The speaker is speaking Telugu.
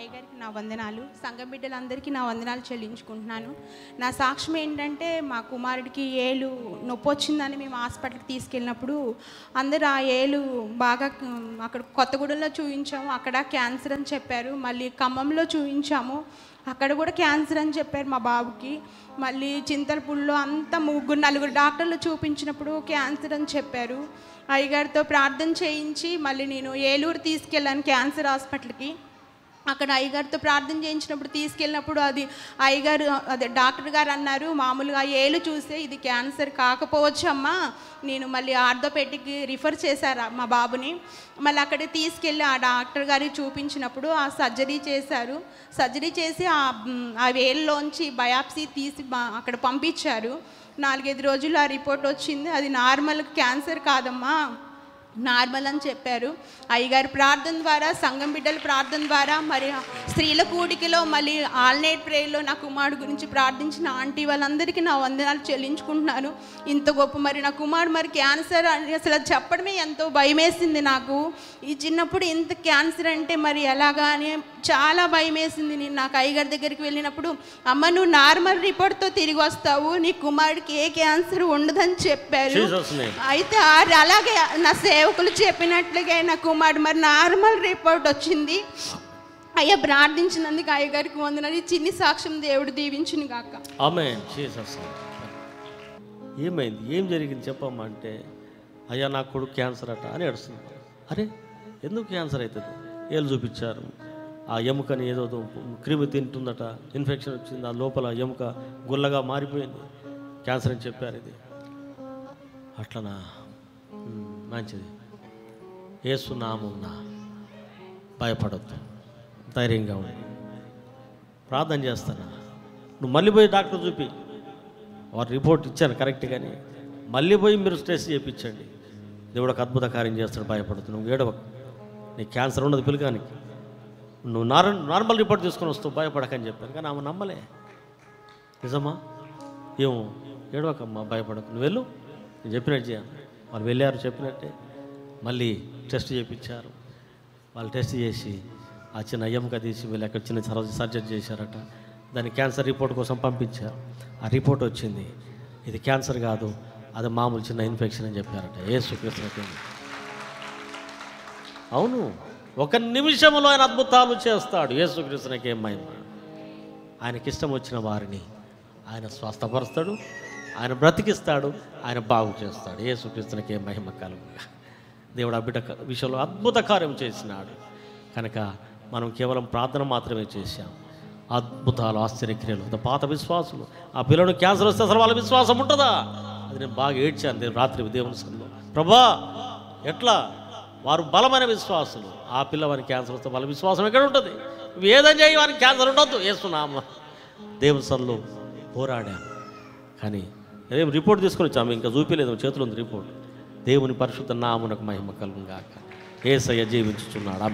అయ్యగారికి నా వందనాలు సంఘం బిడ్డలందరికీ నా వందనాలు చెల్లించుకుంటున్నాను నా సాక్ష్యం ఏంటంటే మా కుమారుడికి ఏలు నొప్పి వచ్చిందని మేము హాస్పిటల్కి తీసుకెళ్ళినప్పుడు అందరూ ఆ ఏలు బాగా ఉమ్, అక్కడ కొత్తగూడెంలో చూపించాము అక్కడ క్యాన్సర్ అని చెప్పారు మళ్ళీ ఖమ్మంలో చూపించాము అక్కడ కూడా క్యాన్సర్ అని చెప్పారు మా బాబుకి మళ్ళీ చింతలపూడిలో అంతా ముగ్గురు నలుగురు డాక్టర్లు చూపించినప్పుడు క్యాన్సర్ అని చెప్పారు అయ్యగారితో ప్రార్థన చేయించి మళ్ళీ నేను ఏలూరు తీసుకెళ్ళాను క్యాన్సర్ హాస్పిటల్కి అక్కడ అయ్యగారితో ప్రార్థన చేయించినప్పుడు తీసుకెళ్ళినప్పుడు అది అయ్యగారు అదే డాక్టర్ గారు అన్నారు మామూలుగా ఏలు చూస్తే ఇది క్యాన్సర్ కాకపోవచ్చు అమ్మా నేను మళ్ళీ ఆర్థోపెటిక్కి రిఫర్ చేశారు మా బాబుని మళ్ళీ అక్కడ తీసుకెళ్ళి ఆ డాక్టర్ గారికి చూపించినప్పుడు ఆ సర్జరీ చేశారు సర్జరీ చేసి ఆ మ్, ఆ వేలులోంచి బయాప్సీ తీసి బా- అక్కడ పంపించారు నాలుగైదు రోజులు ఆ రిపోర్ట్ వచ్చింది అది నార్మల్ క్యాన్సర్ కాదమ్మా నార్మల్ అని చెప్పారు అయ్యగారి ప్రార్థన ద్వారా సంఘం బిడ్డల ప్రార్థన ద్వారా మరి స్త్రీల కూడికలో మళ్ళీ ఆల్నైట్ ప్రేయర్లో నా కుమారుడు గురించి ప్రార్థించిన ఆంటీ వాళ్ళందరికీ నా వందనాలు చెల్లించుకుంటున్నాను ఇంత గొప్ప మరి నా కుమారుడు మరి క్యాన్సర్ అని అసలు అది చెప్పడమే ఎంతో భయమేసింది నాకు ఈ చిన్నప్పుడు ఇంత క్యాన్సర్ అంటే మరి ఎలాగా అని చాలా భయం వేసింది నేను నాకు అయ్యగారి దగ్గరికి వెళ్ళినప్పుడు అమ్మ నువ్వు నార్మల్ రిపోర్ట్తో తిరిగి వస్తావు నీ కుమారుడికి ఏ క్యాన్సర్ ఉండదని చెప్పారు Jesus name. అయితే ఆ- అలాగే నా సేవకులు చెప్పినట్లుగా నా కుమారుడు మరి నార్మల్ రిపోర్ట్ వచ్చింది అయ్యా ప్రార్థించినందుకు అయ్యగారికి వందనని చిన్ని సాక్ష్యం దేవుడు దీవించును గాక ఆమె జీసస్ ఏమైంది ఏం జరిగింది చెప్పమ్మా అంటే అయ్యా నా కొడుకు క్యాన్సర్ అట అని ఏడుస్తుంది అరే ఎందుకు క్యాన్సర్ అవుతుంది ఏళ్ళు చూపించారు ఆ ఎముకని ఏదో క్రిమి తింటుందట ఇన్ఫెక్షన్ వచ్చింది ఆ లోపల ఎముక గుల్లగా మారిపోయింది క్యాన్సర్ అని చెప్పారు ఇది అట్లనా ఉమ్, మంచిది ఏసునామున్నా భయపడొద్దు ధైర్యంగా ఉండు ప్రార్థన చేస్తాను నువ్వు మళ్ళీ పోయి డాక్టర్ చూపి వారు రిపోర్ట్ ఇచ్చాను కరెక్ట్ కానీ మళ్ళీ పోయి మీరు స్ట్రెస్ చేయించండి దేవుడు ఒక అద్భుత కార్యం చేస్తాడు భయపడుతు నువ్వు ఏడవ నీ క్యాన్సర్ ఉన్నది పిలకానికి నువ్వు నార్ నార్మల్ రిపోర్ట్ తీసుకొని వస్తావు భయపడకని చెప్పాను కానీ ఆమె నమ్మలే నిజమా ఏమో ఏడవకమ్మా భయపడకు నువ్వు వెళ్ళు నేను చెప్పినట్టు చేయాలి వాళ్ళు వెళ్ళారు చెప్పినట్టే మళ్ళీ టెస్ట్ చేయించారు వాళ్ళు టెస్ట్ చేసి ఆ చిన్న ఎముక తీసి వీళ్ళు అక్కడ చిన్న సర్జ సర్జరీ చేశారట దాని క్యాన్సర్ రిపోర్ట్ కోసం పంపించారు ఆ రిపోర్ట్ వచ్చింది ఇది క్యాన్సర్ కాదు అది మామూలు చిన్న ఇన్ఫెక్షన్ అని చెప్పారట ఏ సుకృష్ణకి అవును ఒక నిమిషంలో ఆయన అద్భుతాలు చేస్తాడు యేసుకృష్ణకి ఏం మహిమ ఆయనకి ఇష్టం వచ్చిన వారిని ఆయన స్వస్థపరుస్తాడు ఆయన బ్రతికిస్తాడు ఆయన బాగు చేస్తాడు యేసుక్రీస్తునికి ఏ మహిమ కలుగుగా దేవుడు ఆ బిడ్డ క- విషయంలో అద్భుత కార్యం చేసినాడు కనుక మనం కేవలం ప్రార్థన మాత్రమే చేశాం అద్భుతాలు ఆశ్చర్యక్రియలు అంత పాత విశ్వాసులు ఆ పిల్లడు క్యాన్సర్ వస్తే అసలు వాళ్ళ విశ్వాసం ఉంటుందా అది నేను బాగా ఏడ్చాను నేను రాత్రి దేవుని సన్నిలో ప్రభా ఎట్లా వారు బలమైన విశ్వాసులు ఆ పిల్లవానికి క్యాన్సర్ వస్తే వాళ్ళ విశ్వాసం ఎక్కడ ఉంటుంది నువ్వు ఏదని చేయి వారికి క్యాన్సర్ ఉండొద్దు వేస్తున్నాము దేవుని సన్నిలో పోరాడాను కానీ రేపు రిపోర్ట్ తీసుకొని వచ్చాము ఇంకా చూపించలేదు చేతిలో ఉంది రిపోర్ట్ దేవుని పరిశుద్ధ నామునకు మహిమ కలుగుగాక ఏసయ్య జీవించుచున్నాడు